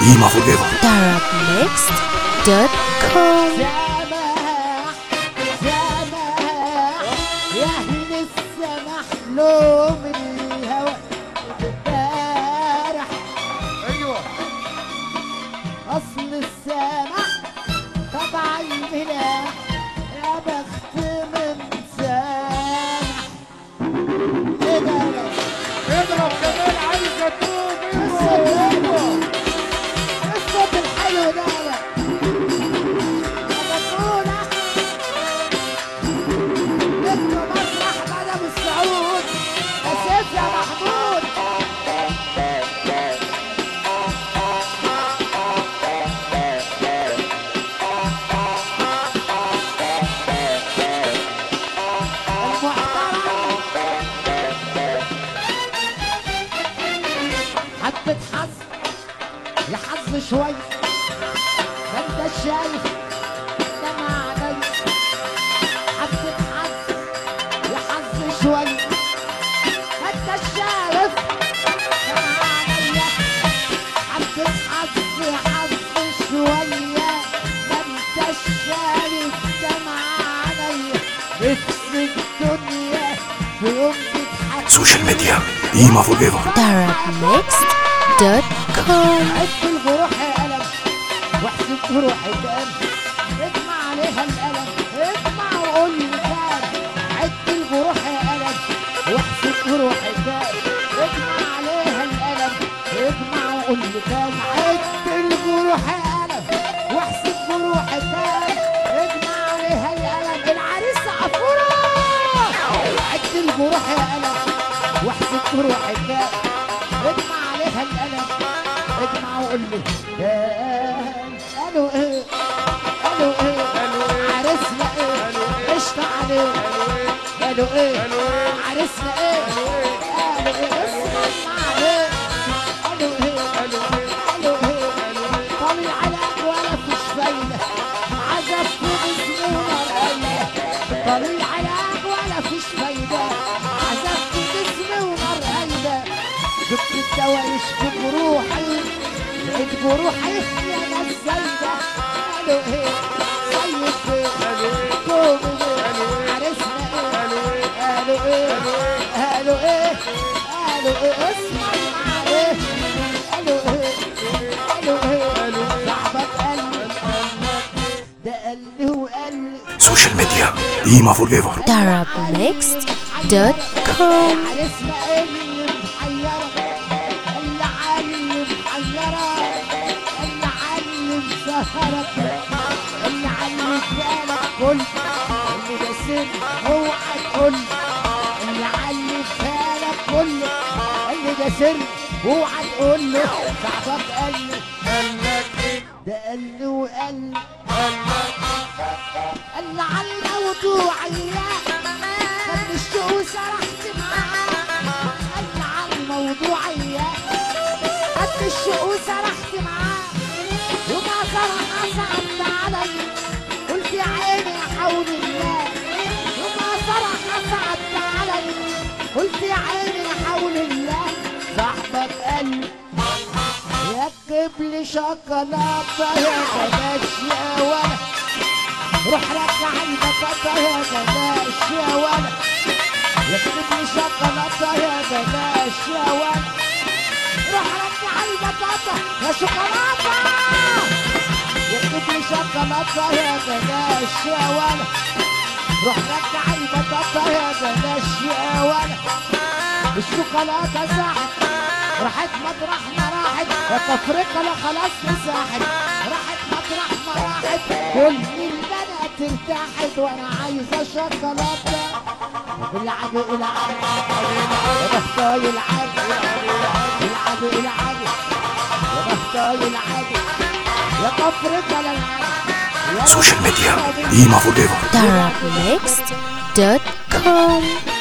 Ima forever. darabnext.com سماح سماح يا اهل السماح لوم الهوى امبارح ايوه اصل السماح طبع الملاح يا بخت من سامح ايه ده ده؟ اضرب كمان عايز اتوب الصوت حلو الصوت الحلو ده ده. مبطولة. انتوا مسرح مدام السعود اسف يا محمود المحترم حبة حظ يا حظ شوي ما انت شايف ده معنى حبة حظ يا حظ شوي ما انت شايف ده معنى حبة حظ يا حظ شوية ما انت شايف ده معنى نفس الدنيا في يوم تضحك Social media. Ima forever. darabnext.com عد الجروح قلم واحسب جروح الدم اجمع عليها القلم اجمع وقول لي كام عد الجروح قلم واحسب جروح الدم اجمع عليها القلم اجمع وقول لي كام عد الجروح قلم واحسب جروح الدم اجمع عليها القلم العريس عفوره عد الجروح قلم واحسب جروح الدم اجمع عليها القلم اجمع وقول لي كام قالوا ايه قالوا ايه عرسنا ايه قشطة عليه قالوا ايه عرسنا ايه قالوا ايه اسمع عليه قالوا ايه قالوا ايه طالع عليك ولا فيش فايدة عذب في جسمي ونار طالع عليك ولا فيش فايدة عذب في جسمي ونار قلبك جبت الدواء يشفي جروحي لقيت جروحي يا ناس زايدة قالوا ايه طيب ايه كوم ايه عرسنا ايه قالوا ايه قالوا ايه قالوا ايه اسمع عليه قالوا ايه قالوا ايه صاحبك قال لي ده قال لي وقال لي Social media. Ima forever. darabnext.com عرسنا ايه اللي محيرة اللي عالي محيرة اللي عالي مسهرة اللي عالي بالك كل اللي ده سن اوعى تقول اللي عالي بالك كل اللي ده سن اوعى تقول له صاحبك قال لي ده قال لي وقال لي قال لي على الموضوع يا خد الشوق وسرحت معاه قال لي على الموضوع يا خد الشوق وسرحت معاه وما صرح صعبت علي قلت يا عيني يا حول الله وما صرح صعبت علي قلت يا عيني يا حول الله صاحبك قال لي ركب لي شوكولاته يا بلاش يا ولد روح رجع البطاطا يا بلاش يا ولد يكتب لي شوكولاته يا بلاش يا ولد روح رجع البطاطا يا شوكولاته يكتب لي شوكولاته يا بلاش يا ولد روح رجع البطاطا يا بلاش يا ولد الشوكولاته ساحت راحت مطرح ما راحت يا تفرقة لا خلاص مساحت راحت مطرح ما راحت كل البنات ارتاحت وانا عايزة شوكولاتة العب العب يا بختاي العب العب العب يا بختاي العب يا تفرقة لا العب يا Social media. Ima forever. darabnext.com